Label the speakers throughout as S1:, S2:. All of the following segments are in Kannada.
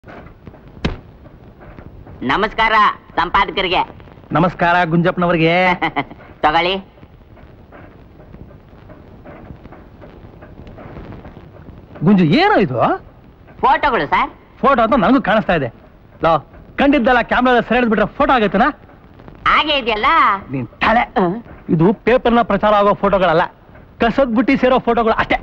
S1: ನಮಸ್ಕಾರ ಸಂಪಾದಕರಿಗೆ
S2: ನಮಸ್ಕಾರ ಗುಂಜಪ್ಪನವ್ರಿಗೆ
S1: ತಗೊಳ್ಳಿ
S2: ಗುಂಜು ಏನೋ ಇದು
S1: ಫೋಟೋಗಳು ಸರ್
S2: ಫೋಟೋ ಅಂತ ನನಗೂ ಕಾಣಿಸ್ತಾ ಇದೆ ಲೋ ಕಂಡಿದ್ದಲ್ಲ ಕ್ಯಾಮ್ರಾ ಸೆರೆ ಬಿಟ್ರೆ ಫೋಟೋ ಆಗೈತನ
S1: ಹಾಗೆ ಇದೆಯಲ್ಲ
S2: ನೀನ್ ತಲೆ ಇದು ಪೇಪರ್ನ ಪ್ರಚಾರ ಆಗೋ ಫೋಟೋಗಳಲ್ಲ ಕಸದ್ ಬುಟ್ಟಿ ಸೇರೋ ಫೋಟೋಗಳು ಅಷ್ಟೇ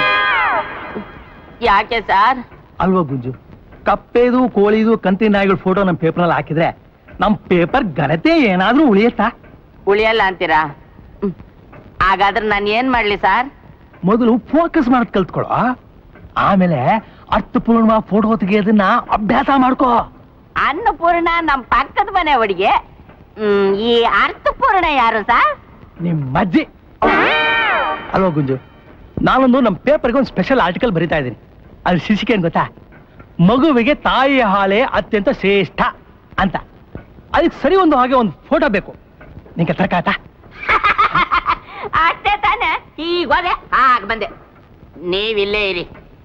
S1: ಯಾಕೆ ಸರ್
S2: ಅಲ್ವಾ ಗುಂಜು ಕಪ್ಪೆದು ಕೋಳಿದು ಕಂತಿ ನಾಯಿಗಳ ಫೋಟೋ ನಮ್ಮ ಪೇಪರ್ನಲ್ಲಿ ಹಾಕಿದ್ರೆ ನಮ್ ಪೇಪರ್ ಘನತೆ ಏನಾದ್ರೂ ಉಳಿಯತ್ತಾ
S1: ಉಳಿಯಲ್ಲ ಅಂತೀರಾ ಹ್ಮ್. ಹಾಗಾದ್ರೆ ನಾನು ಏನ್ ಮಾಡ್ಲಿ ಸರ್
S2: ಮೊದಲು ಫೋಕಸ್ ಮಾಡೋದ್ ಕಲ್ತ್ಕೊಳೋ ಆಮೇಲೆ ಅರ್ಥಪೂರ್ಣ ಫೋಟೋ ತೆಗೆಯೋದನ್ನ ಅಭ್ಯಾಸ ಮಾಡ್ಕೋ
S1: ಅನ್ನಪೂರ್ಣ ನಮ್ ಪಕ್ಕದ ಮನೆ ಹುಡುಗಿ ಹ್ಮ್ ಈ ಅರ್ಥಪೂರ್ಣ ಯಾರು ಸರ್
S2: ನಿಮ್ ಅಜ್ಜಿ ಅಲ್ವಾ ಗುಂಜು ನಾನೊಂದು ನಮ್ಮ ಪೇಪರ್ಗೆ ಒಂದು ಸ್ಪೆಷಲ್ ಆರ್ಟಿಕಲ್ ಬರಿತಾ ಇದ್ದೀನಿ ಅದು ಶಿಶಿಕೆ ಏನ್ ಗೊತ್ತಾ ಮಗುವಿಗೆ ತಾಯಿ ಹಾಲೆ ಅತ್ಯಂತ ಶ್ರೇಷ್ಠ ಅಂತ ಅದಕ್ಕೆ ಸರಿ ಒಂದು ಹಾಗೆ ಒಂದು ಫೋಟೋ ಬೇಕು ನಿಂಗೆ ತರ್ಕ ಆಯ್ತಾ
S1: ಅಷ್ಟೇ ತಾನೆ ಈಗ ಹೋದೆ ಆಗ ಬಂದೆ ನೀವಿಲ್ಲೇ ಇರಿ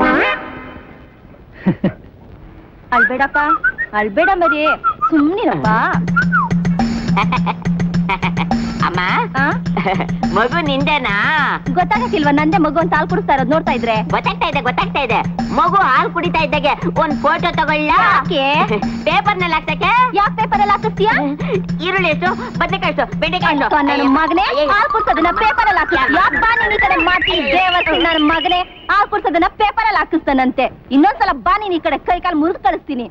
S3: ಅಳ್ಬೇಡಪ್ಪ ಅಳ್ಬೇಡ ಮರಿ ಸುಮ್ನಿರಪ್ಪ
S1: ಅಮ್ಮ
S3: ಆ?
S1: ಮಗು ನಿಂದೇನಾ
S3: ಗೊತ್ತಾಗಕ್ಕಿಲ್ವಾ ನಂದೇ ಮಗು ಅಂತ ಹಾಲು ಕುಡಿಸ್ತಾ ಇರೋದು ನೋಡ್ತಾ ಇದ್ರೆ
S1: ಗೊತ್ತಾಗ್ತಾ ಇದೆ ಗೊತ್ತಾಗ್ತಾ ಇದೆ ಮಗು ಹಾಲು ಕುಡಿತಾ ಇದ್ದಾಗೆ ಒಂದ್ ಫೋಟೋ ತಗೊಳ್ಳ
S3: ಯಾಕೆ?
S1: ಪೇಪರ್ ನಲ್ಲಿ ಹಾಕ್ಸಕ್ಕೆ
S3: ಯಾಕೆ ಪೇಪರ್ ಎಲ್ಲ ಹಾಕಿಸ್ತೀಯಾ
S1: ಈರುಳ್ಳಿ ಎಷ್ಟು ಬದನೆಕಾಯಿ ಎಷ್ಟು ಬೆಂಡೆಕಾಯಿ ಎಷ್ಟು
S3: ನನ್ನ ಮಗನೇ ಹಾಲು ಕುಡ್ಸೋದನ್ನ ಪೇಪರ್ ಅಲ್ಲಿ ಹಾಕಿಸ್ ಯಾಕೆ ಬಾ ನೀನ್ ಈ ಕಡೆ ಮಾಡ್ತೀನಿ ದೇವಸ್ಥಾನ ನನ್ನ ಮಗನೇ ಹಾಲು ಕುಡ್ಸೋದನ್ನ ಪೇಪರ್ ಅಲ್ಲಿ ಹಾಕಿಸ್ತಾನಂತೆ ಇನ್ನೊಂದ್ಸಲ ಬಾ ನೀನ್ ಈ ಕಡೆ ಕೈ ಕಾಲು ಮುರಿದು ಕಳಿಸ್ತೀನಿ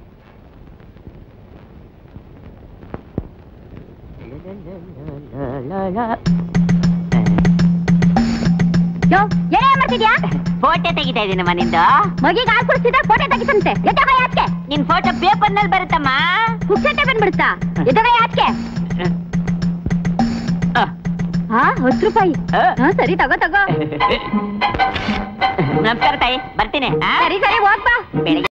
S3: ಯೋ ಏನೇ ಮಾಡ್ತಿದ್ಯಾ
S1: ಫೋಟೋ ತೆಗಿತಾ ಇದೀನಿ ಮನಿಂದ
S3: ಮಗಿಗೆ ಹಾಲು ಕುಡಿಸ್ತಿದ್ದ ಫೋಟೋ ತೆಗಿತಂತೆ ಎದ್ದಗ ಯಾಕೆ
S1: ನಿನ್ ಫೋಟೋ ಪೇಪರ್ ನಲ್ಲಿ ಬರುತ್ತಮ್ಮ
S3: ಹುಚ್ಚಟ್ಟೆ ಬಂದ್ಬಿಡುತ್ತಾ ಎದ್ದಗ ಯಾಕೆ ಹಾ ಹತ್ತು ರೂಪಾಯಿ
S1: ಆ.
S3: ಹಾ ಸರಿ ತಗೋ ತಗೋ
S1: ನಮಸ್ಕಾರ ತಾಯಿ ಬರ್ತೀನಿ ಆ?
S3: ಸರಿ ಸರಿ ಹೋಗ್ಬಾ
S1: ಬೆಳಿಗ್ಗೆ